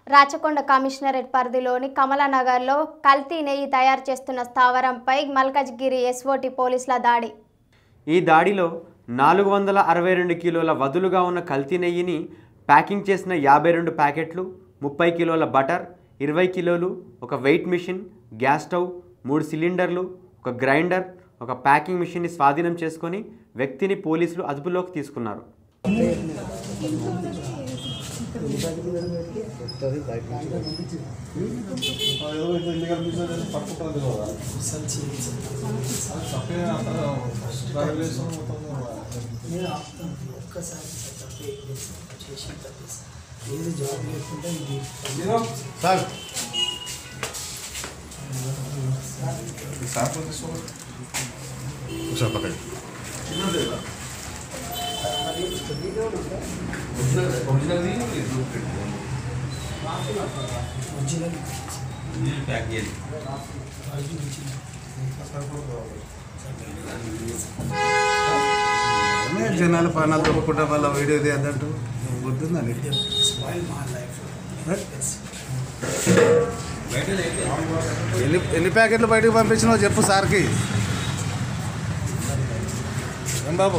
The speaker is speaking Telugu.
రాచకొండ కమిషనరేట్ పరిధిలోని కమలానగర్లో కల్తీ నెయ్యి తయారు చేస్తున్న స్థావరంపై మల్కజ్గిరి ఎస్ఓటి పోలీసుల దాడి ఈ దాడిలో నాలుగు వందల అరవై రెండు కిలోల వదులుగా ఉన్న కల్తీ నెయ్యిని ప్యాకింగ్ చేసిన యాభై రెండు ప్యాకెట్లు ముప్పై కిలోల బటర్ ఇరవై కిలోలు ఒక వెయిట్ మిషన్ గ్యాస్ స్టవ్ మూడు సిలిండర్లు ఒక గ్రైండర్ ఒక ప్యాకింగ్ మిషన్ని స్వాధీనం చేసుకొని వ్యక్తిని పోలీసులు అదుపులోకి తీసుకున్నారు ఒక్కసారి తప్పే చేసి తప్పేసి ఏది జాబ్ లేకుండా ఇది సార్ సార్ పక్కన ఒరిజినల్ జనాలు ప్రాణాలు తప్పుకుంటాం వల్ల వీడియో తీయద్దంటూ గుర్తుందండి స్పాయిల్ మా లైఫ్ ఎన్ని ఎన్ని ప్యాకెట్లు బయటకు పంపించినావు చెప్పు సార్కి ఏం బాబు